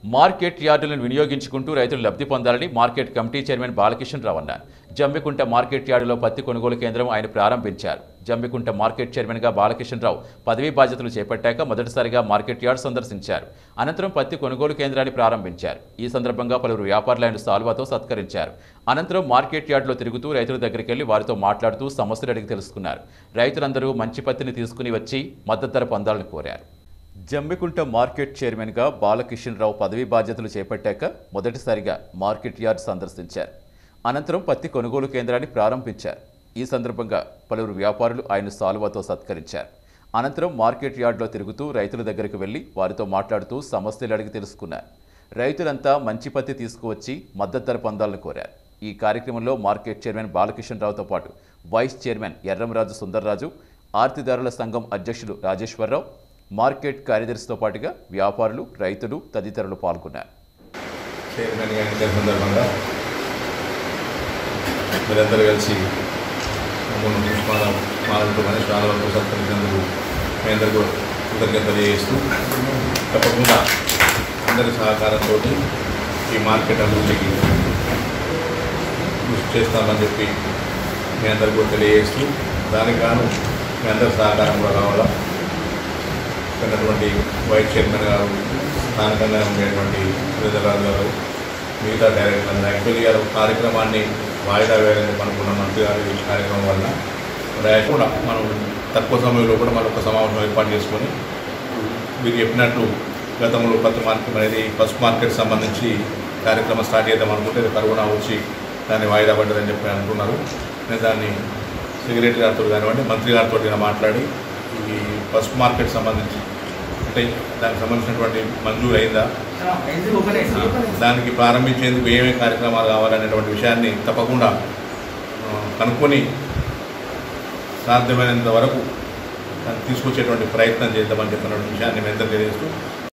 market యార్డులను వినియోగించుకుంటూ రైతులు లబ్ధి పొందాలని market committee chairman Balakishan Rao అన్నారు జమ్మికుంట మార్కెట్ యార్డులో పత్తి కొనుగోలు కేంద్రం ఆయన ప్రారంభించారు జమ్మికుంట మార్కెట్ చైర్మన్గా బాలకిషన్ రావు పదవీ బాధ్యతలు చేపట్టాక మొదటిసారిగా మార్కెట్ యార్డ్ సందర్శించారు అనంతరం పత్తి కొనుగోలు కేంద్రాన్ని ప్రారంభించారు ఈ సందర్భంగా పలువురు వ్యాపారులు ఆయన సాల్వాతో సత్కరించారు అనంతరం మార్కెట్ యార్డులో తిరుగుతూ రైతుల దగ్గరికి వెళ్లి వారితో మాట్లాడుతూ సమస్యలు అడిగి తెలుసుకున్నారు రైతులందరూ మంచి పత్తిని తీసుకుని వచ్చి మద్దతు ధర పొందాలని కోరారు జమ్మికుంట మార్కెట్ చైర్మన్గా బాలకిషన్ రావు పదవీ బాధ్యతలు చేపట్టాక మొదటిసారిగా మార్కెట్ యార్డ్ సందర్శించారు అనంతరం పత్తి కొనుగోలు కేంద్రాన్ని ప్రారంభించారు ఈ సందర్భంగా పలువురు వ్యాపారులు ఆయన సాల్వాతో సత్కరించారు అనంతరం మార్కెట్ యార్డ్లో తిరుగుతూ రైతుల దగ్గరికి వెళ్లి వారితో మాట్లాడుతూ సమస్యలు అడిగి తెలుసుకున్నారు రైతులంతా మంచి పత్తి తీసుకువచ్చి మద్దతు ధర పొందాలని కోరారు ఈ కార్యక్రమంలో మార్కెట్ చైర్మన్ బాలకిషన్ రావుతో పాటు వైస్ చైర్మన్ ఎర్రంరాజు సుందర్రాజు ఆర్తిదారుల సంఘం అధ్యక్షులు రాజేశ్వరరావు మార్కెట్ కార్యదర్శితో పాటుగా వ్యాపారులు రైతులు తదితరులు పాల్గొన్నారు చైర్మన్ గారి ఎన్నికల సందర్భంగా మీరందరూ కలిసి మమ్మల్ని పుష్పాల మాలలతో కానీ శాలలతో సత్కరించినందుకు మీ అందరికీ కృతజ్ఞత తెలియజేస్తూ తప్పకుండా అందరి సహకారంతో ఈ మార్కెట్ అభివృద్ధికి కృషి చేస్తామని చెప్పి మీ అందరికీ కూడా తెలియజేస్తూ దానికి గాను మీ అందరి సహకారం కూడా కావాలా ఉన్నటువంటి వైస్ చైర్మన్ గారు స్థానికంగా ఉండేటువంటి శ్రీధరరాజు గారు మిగతా డైరెక్టర్ యాక్చువల్లీ గారు కార్యక్రమాన్ని వాయిదా వేయాలని అనుకున్న మంత్రి గారు ఈ కార్యక్రమం వల్ల మరి కూడా మనం తక్కువ సమయంలో కూడా మనం ఒక సమావేశం ఏర్పాటు చేసుకొని మీరు చెప్పినట్టు గతంలో పత్తి మార్కెట్ అనేది ఫస్ట్ మార్కెట్ సంబంధించి కార్యక్రమం స్టార్ట్ చేద్దాం అనుకుంటే కరోనా వచ్చి దాన్ని వాయిదా పడ్డదని చెప్పి అంటున్నారు నేను దాన్ని సెక్రటరీ గారితో కానివ్వండి మంత్రి గారితో నేను మాట్లాడి ఈ ఫస్ట్ మార్కెట్ సంబంధించి అంటే దానికి సంబంధించినటువంటి మంజూరు అయిందా దానికి ప్రారంభించేందుకు ఏమేమి కార్యక్రమాలు కావాలనేటువంటి విషయాన్ని తప్పకుండా ఆ, కనుక్కొని సాధ్యమైనంత వరకు దాన్ని తీసుకొచ్చేటువంటి ప్రయత్నం చేద్దామని చెప్పిన విషయాన్ని మేము తెలియజేస్తూ